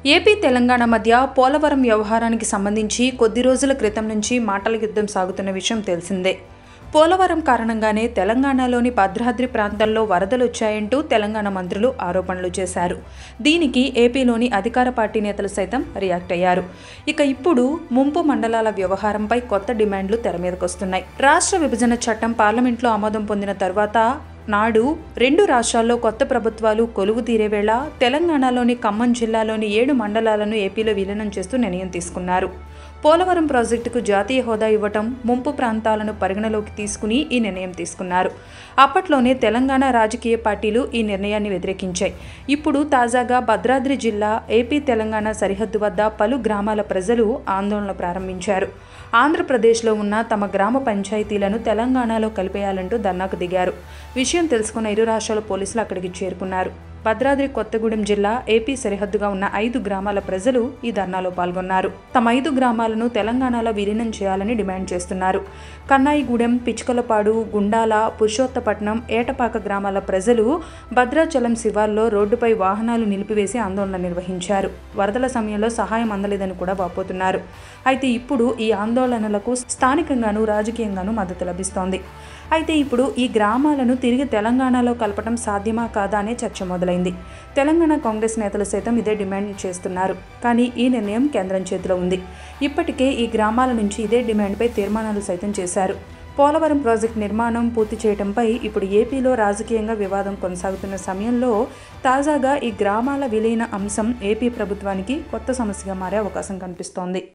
AP Telangana మధ్య పోలవరం వ్యవహారానికి సంబంధించి కొద్ది రోజుల క్రితం నుంచి మాటల యుద్ధం సాగుతున్న విషయం తెలిసిందే పోలవరం కారణంగానే తెలంగాణలోని భద్రాద్రి ప్రాంతాల్లో వరదలు వచ్చాయంటూ తెలంగాణ మంత్రులు ఆరోపణలు చేశారు దీనికి ఏపీలోని అధికార పార్టీ నేతలు సైతం రియాక్ట్ అయ్యారు ఇక ఇప్పుడు ముంపు మండలాల వ్యవహారంపై కొత్త డిమాండ్లు తెర మీదకొస్తున్నాయి రాష్ట్ర విభజన చట్టం పార్లమెంట్లో ఆమోదం పొందిన తర్వాత నాడు రెండు రాష్ట్రాల్లో కొత్త ప్రభుత్వాలు కొలువు తీరే వేళ తెలంగాణలోని ఖమ్మం జిల్లాలోని ఏడు మండలాలను ఏపీలో విలీనం చేస్తూ నిర్ణయం తీసుకున్నారు పోలవరం ప్రాజెక్టుకు జాతీయ హోదా ఇవ్వటం ముంపు ప్రాంతాలను పరిగణలోకి తీసుకుని ఈ నిర్ణయం తీసుకున్నారు అప్పట్లోనే తెలంగాణ రాజకీయ పార్టీలు ఈ నిర్ణయాన్ని వ్యతిరేకించాయి ఇప్పుడు తాజాగా భద్రాద్రి జిల్లా ఏపీ తెలంగాణ సరిహద్దు వద్ద పలు గ్రామాల ప్రజలు ఆందోళన ప్రారంభించారు ఆంధ్రప్రదేశ్లో ఉన్న తమ గ్రామ పంచాయతీలను తెలంగాణలో కలిపేయాలంటూ ధర్నాకు దిగారు విషయం తెలుసుకున్న ఇరు రాష్ట్రాల పోలీసులు అక్కడికి చేరుకున్నారు భద్రాద్రి కొత్తగూడెం జిల్లా ఏపీ సరిహద్దుగా ఉన్న ఐదు గ్రామాల ప్రజలు ఈ ధర్నాలో పాల్గొన్నారు తమ ఐదు గ్రామాలను తెలంగాణలో విలీనం చేయాలని డిమాండ్ చేస్తున్నారు కన్నాయిగూడెం పిచ్కలపాడు గుండాల పురుషోత్తపట్నం ఏటపాక గ్రామాల ప్రజలు భద్రాచలం శివార్లో రోడ్డుపై వాహనాలు నిలిపివేసి ఆందోళన నిర్వహించారు వరదల సమయంలో సహాయం అందలేదని కూడా వాపోతున్నారు అయితే ఇప్పుడు ఈ ఆందోళనలకు స్థానికంగాను రాజకీయంగాను మద్దతు లభిస్తోంది అయితే ఇప్పుడు ఈ గ్రామాలను తిరిగి తెలంగాణలో కలపడం సాధ్యమా కాదా అనే చర్చ మొదలైంది తెలంగాణ కాంగ్రెస్ నేతలు సైతం ఇదే డిమాండ్ చేస్తున్నారు కానీ ఈ నిర్ణయం కేంద్రం చేతిలో ఉంది ఇప్పటికే ఈ గ్రామాల నుంచి ఇదే డిమాండ్పై తీర్మానాలు సైతం చేశారు పోలవరం ప్రాజెక్టు నిర్మాణం పూర్తి చేయడంపై ఇప్పుడు ఏపీలో రాజకీయంగా వివాదం కొనసాగుతున్న సమయంలో తాజాగా ఈ గ్రామాల విలీన అంశం ఏపీ ప్రభుత్వానికి కొత్త సమస్యగా మారే అవకాశం కనిపిస్తోంది